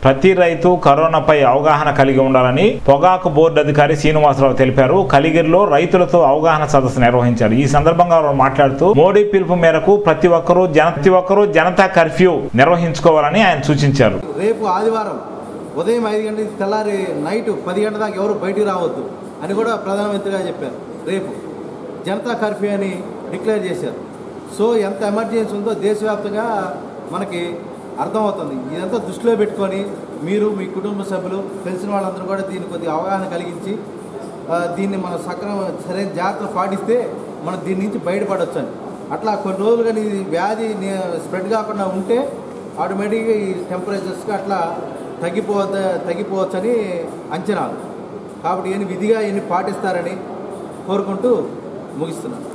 ప్రతి రైతు కరోనాపై అవగాహన కలిగి ఉండాలని పొగాకు బోర్డు అధికారి శ్రీనివాసరావు తెలిపారు కలిగిరిలో రైతులతో అవగాహన సదస్సు నిర్వహించారు ఈ సందర్భంగా వారు మాట్లాడుతూ మోడీ పిలుపు మేరకు ప్రతి ఒక్కరూ జన ప్రతి ఒక్కరూ జనతా కర్ఫ్యూ నిర్వహించుకోవాలని ఆయన సూచించారు రేపు ఆదివారం ఉదయం ఐదు గంటల నుంచి తెల్లారి నైట్ పది గంటల దాకా ఎవరు బయటికి రావద్దు అని కూడా ప్రధానమంత్రి గారు చెప్పారు రేపు జనతా కర్ఫ్యూ అని డిక్లేర్ చేశారు సో ఎంత ఎమర్జెన్సీ ఉందో దేశవ్యాప్తంగా మనకి అర్థమవుతుంది ఇదంతా దృష్టిలో పెట్టుకొని మీరు మీ కుటుంబ సభ్యులు తెలిసిన వాళ్ళందరూ కూడా దీన్ని కొద్దిగా అవగాహన కలిగించి ఆ, దీన్ని మనం సక్రమ సరైన జాగ్రత్తలు పాటిస్తే మనం దీని నుంచి బయటపడవచ్చు అని అట్లా కొన్ని రోజులు కానీ ఈ వ్యాధి స్ప్రెడ్ కాకుండా ఉంటే ఆటోమేటిక్గా ఈ టెంపరేచర్స్కి అట్లా తగ్గిపోవద్ద తగ్గిపోవచ్చని అంచనాలు కాబట్టి ఇవన్నీ విధిగా ఇవన్నీ పాటిస్తారని కోరుకుంటూ ముగిస్తున్నాను